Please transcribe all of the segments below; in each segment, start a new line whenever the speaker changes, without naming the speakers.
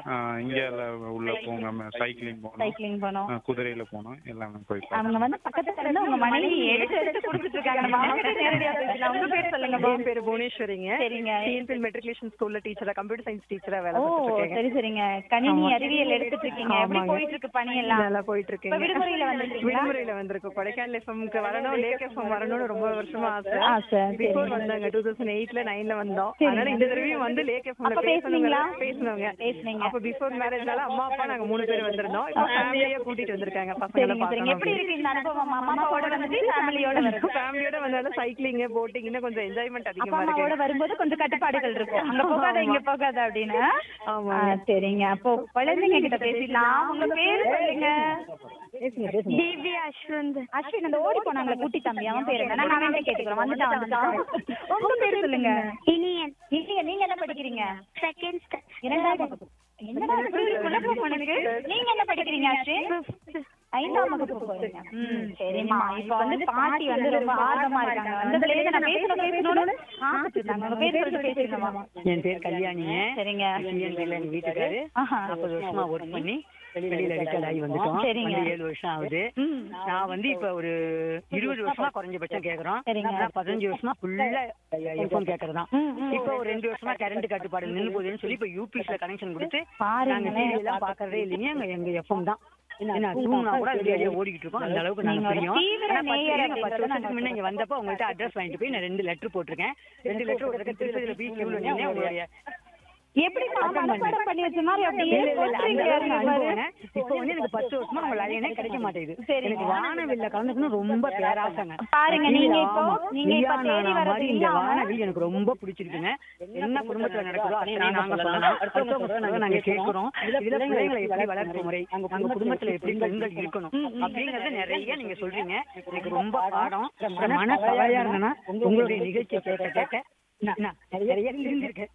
இங்க உள்ள போங்க சைக்கிளிங் போனோம்
சைக்கிளிங் போனோம்
ஆ, குதிரையில போனோம் எல்லாமே போய் பார்த்தோம்.
அவங்க வந்து பக்கத்துல இருந்து உங்க மனைவி எடுத்து எடுத்து கொடுத்துட்டு இருக்காங்க நம்ம அவங்க கிட்ட நேரடியா பேசலாம் உங்க பேர் சொல்லுங்க பா.
என் பேரு புவனேஸ்வரிங்க
சரிங்க
டிஎன்பிஎல் மெட்ரிகுலேஷன் ஸ்கூல்ல டீச்சரா கம்ப்யூட்டர் சயின்ஸ் டீச்சரா வேலை
ஓ
பார்த்துட்டு இருக்கேங்க
சரி சரிங்க கணினி அறிவியல் எடுத்துட்டு இருக்கீங்க எப்படி
ஆமாங்க.
போயிட்டு இருக்கு பணி எல்லாம்
நல்லா போயிட்டு
இப்ப
இருக்கேங்க
விடுமுறையில வந்திருக்கீங்களா
விடுமுறையில வந்திருக்கோம் கொடைக்கானல் எஃப்எம்க்கு வரணும் லேக் எஃப்எம் வரணும்னு ரொம்ப வருஷமா ஆசை
ஆசை,
பிஃபோர்
சரிங்க.
வந்தாங்க டூ தௌசண்ட் எயிட்ல நைன்ல வந்தோம்
சரிங்க.
அதனால இந்த தடவையும் வந்து லேக் எஃப்எம்ல
அப்ப
பேசணுங்களா
பேசுனீங்களா?
பேசணுங்க
பேசுனீங்க.
அப்ப பிஃபோர் மேரேஜ்னால அம்மா அப்பா நாங்க மூணு பேர் வந்திருந்தோம் இப்ப ஃபேமிலியா கூட்டிட்டு வந்திருக்காங்க பசங்களை
சரிங்க சரிங்க எப்படி
பார்க்கணும்
இருக்கு இந்த அனுபவம் அம்மா அப்பாவோட வந்துட்டு ஃபேமிலியோட வருது
ஃபேமிலியோட வந்தாலும் சைக்கிளிங் போட்டிங் இன்னும் கொஞ்சம் என்ஜாய்மெண்ட்
அப்பா
அதிகமா
அம்மாவோட
இருக்கு
வரும்போது கொஞ்சம் கட்டுப்பாடுகள் இருக்கும் அங்க போகாத இங்க போகாத அப்படின்னு
ஆமா
ஆ, சரிங்க அப்போ குழந்தைங்க கிட்ட பேசிடலாம் உங்க பேரு சொல்லுங்க
திவ்யா அஸ்வந்த்
அஸ்வின் அந்த ஓடி போனாங்களே குட்டி தம்பி அவன் பேரு என்ன நான் அவன்கிட்ட கேட்டுக்கிறேன் வந்துட்டான் வந்துட்டான் உங்க பேரு சொல்லுங்க
இனியன்
இல்லையா நீங்க என்ன படிக்கிறீங்க
செகண்ட்
இரண்டாம் வகுப்பு என்னடா இப்படி ஒரு குழப்பம் உனக்கு நீங்க என்ன படிக்கிறீங்க அஸ்வின் ஐந்தாம் வகுப்பு போறீங்க ம் சரிம்மா இப்போ வந்து பாட்டி வந்து ரொம்ப ஆர்வமா இருக்காங்க வந்ததுல இருந்து நான் பேசணும் பேசணும்னு ஆசைட்டு இருக்காங்க உங்க பேர் சொல்லிட்டு பேசுங்கம்மா
என் பேர் கல்யாணிங்க
சரிங்க
சிஎன்பில எங்க வீட்டுக்காரு
ஆஹா.
நாற்பது வருஷமா ஒர்க் பண்ணி வெளியில ரிட்டையர்ட் ஆகி வந்துட்டோம்
சரிங்க.
வந்து ஏழு வருஷம் ஆகுது
ம்.
நான் வந்து இப்ப ஒரு இருபது வருஷமா குறைஞ்சபட்சம் கேக்குறோம்
சரிங்க.
நான் பதினஞ்சு வருஷமா ஃபுல்லா எஃப்எம் கேக்குறதுதான்
ம், ம்.
இப்போ ஒரு ரெண்டு வருஷமா கரண்ட் கட்டுப்பாடு நின்னு போகுதுன்னு சொல்லி இப்ப யூபிஎஸ்ல கனெக்ஷன் கொடுத்து
பாருங்களேன்.
நாங்க டிவி எல்லாம் பாக்குறதே இல்லைங்க எங்க எங்க எஃப்எம் தான் என்ன தூங்கினா கூட அது ரேடியோ ஓடிக்கிட்டு இருக்கோம் அந்த அளவுக்கு நாங்க
நீங்க ஒரு
தெரியும்
தீவிர
ஆனா பத்து-
நேயர்
இருங்க, பத்து
அப்படின்றத
வருஷத்துக்கு முன்ன இங்க வந்தப்போ உங்கள்ட்ட அட்ரஸ் வாங்கிட்டு போய் நான் ரெண்டு லெட்டர் போட்டிருக்கேன் ரெண்டு லெட்டர் போட்டிருக்கேன் திருப்பதியில போய் கியூல நின்று உங்களுடைய
எப்படி மனப்பாடம் பண்ணி வச்ச மாதிரி அப்படியே
இல்ல, இல்ல, இல்ல, அந்த
போட்டுறீங்க
அளவுக்கு நான்
பாரு.
அனுபவங்க. இப்போ வந்து எனக்கு பத்து வருஷமா உங்க லைனே கிடைக்க மாட்டேங்குது
சரிங்க.
எனக்கு வானவில்ல கலந்துக்கணும் ரொம்ப பேராசைங்க
பாருங்க, நீங்க இப்போ-
ஆமா.
நீங்க இப்ப
நீயா
தேடி
நானா
வர்றது
மாதிரி இந்த
இல்லாம-
வானவில் எனக்கு ரொம்ப பிடிச்சிருக்குங்க என்ன குடும்பத்துல நடக்குதோ அத்தனை நாங்க சொல்லலாம் அடுத்தவங்க சொல்றதை நாங்க கேட்கிறோம் இதுல பிள்ளைங்களை எப்படி வளர்ப்பு முறை அவங்க குடும்பத்துல எப்படி பெண்கள் இருக்கணும் அப்படிங்கறது நிறைய நீங்க சொல்றீங்க எனக்கு ரொம்ப பாடம் மன கவலையா இருந்தேன்னா உங்களுடைய நிகழ்ச்சியை கேட்க கேட்க நான் நான் நிறைய இருந்திருக்கேன்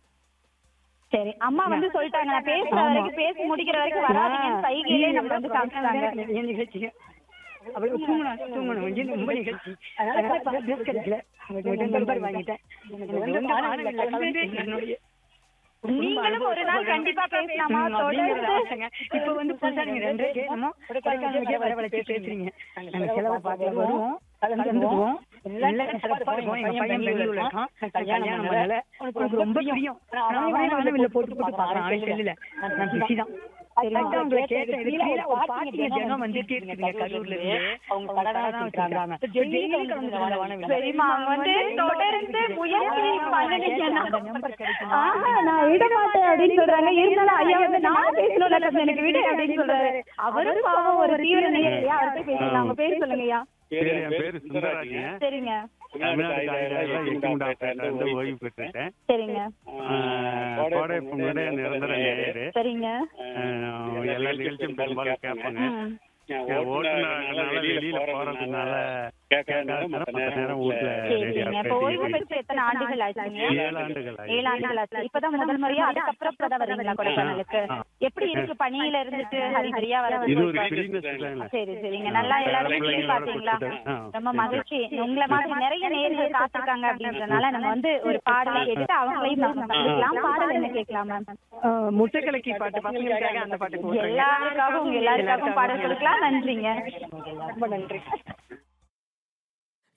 சரி அம்மா வந்து சொல்லிட்டாங்க நான் பேசுற வரைக்கும் பேசி முடிக்கிற வரைக்கும் வராதீங்கன்னு சைகையிலே நம்ம வந்து காமிச்சாங்க
என் நிகழ்ச்சிங்க அவ்வளவு தூங்கணும் தூங்கணும் இங்க ரொம்ப நிகழ்ச்சி அதனால பல dress கிடைக்கல உங்கள்ட்ட நம்பர் வாங்கிட்டேன் எனக்கு வந்து வானவில்ல கலந்து என்னுடைய
நீங்களும் ஒரு நாள் கண்டிப்பா பேசலாமா
ம், அப்படிங்கறது
தொடர்ந்து
ஆசைங்க. இப்ப வந்து புதுசா நீங்க ரெண்டரை கேட்கணுமோ கொடைக்கானலுக்கே வரவழைச்சு பேசுறீங்க நாங்க செலவு பார்க்க வருவோம் கலந்துக்குவோம் எல்லாம் சிறப்பா இருக்கும் எங்க பையன் பெங்களூர்ல இருக்கான் கல்யாணம் பண்ணல உனக்கு ரொம்ப பிரியம் ஆனா அவனே வானவில்ல போட்டு போட்டு பாக்குறான் அவன் செல்லுல நான் பிஸி தான் கரெக்டா உங்களை கேட்டேன் இது கீழே ஒரு பாட்டிங்க தினம் வந்துட்டே இருக்குதுங்க கரூர்ல இருந்து அவங்க கடை தான் வச்சிருக்காங்க டெய்லி கலந்துக்கிறாங்க வானவில்ல
சரிம்மா அவங்க வந்து தொடர்ந்து முயற்சி பண்ணுனீங்கன்னா
நம்பர் கிடைக்கும்
ஆஹா, நான் விட மாட்டேன் அப்படின்னு சொல்றாங்க இருந்தாலும் ஐயா வந்து நான் பேசணும்ல கொஞ்சம் எனக்கு விடு அப்படின்னு சொல்றாரு அவரும் பாவம் ஒரு தீவிர நேரடியா அவர்கிட்ட பேசலாம் அவங்க பேர் சொல்லுங்கய்யா
பேரு என் பேரு சுந்தராஜுங்க
சரிங்க
தமிழ்நாடு காய்கறிகள் எக்ஸிம் டாக்டர் வந்து ஓய்வு பெற்றுட்டேன்
சரிங்க
ஆஹ், கோடை பொங்கலுடைய நிரந்தர நேயரு
சரிங்க
ஆஹ், எல்லா நிகழ்ச்சியும் பெரும்பாலும் கேட்பாங்க
ம்.
ஓட்டுநர்னால வெளியில போறதுனால கேட்காத மத்த நேரம் வீட்டுல
சரிங்க இப்ப ஓய்வு பெற்று எத்தனை ஆண்டுகள் ஆச்சுங்க
ஏழு ஆண்டுகள் ஆச்சு.
ஏழு ஆண்டுகள் ஆச்சு இப்பதான் முதல் முறையா அதுக்கப்புறம் இப்பதான் வரீங்களா கொடைக்கானலுக்கு
ஆ.
எப்படி இருக்கு பணியில இருந்துட்டு ஹரிஹரியா வர
இது ஒரு பிரினஸ் இல்லைங்களா
சரி சரிங்க நல்லா எல்லாரும் வீட்லயும் பாத்தீங்களா ரொம்ப மகிழ்ச்சி உங்களை மாதிரி நிறைய நேர்கள் காத்திருக்காங்க அப்படின்றதுனால நம்ம வந்து ஒரு பாடலை எடுத்து அவங்களையும் நம்ம சந்திக்கலாம் பாடல் என்ன கேட்கலாம் மேம்
ஆஹ் முட்டைக்கலக்கி பாட்டு பசங்களுக்காக அந்த பாட்டு போடுறேங்க
எல்லாருக்காகவும் உங்க எல்லாருக்காகவும் பாடல் கொடுக்கலாம் நன்றிங்க
ரொம்ப நன்றி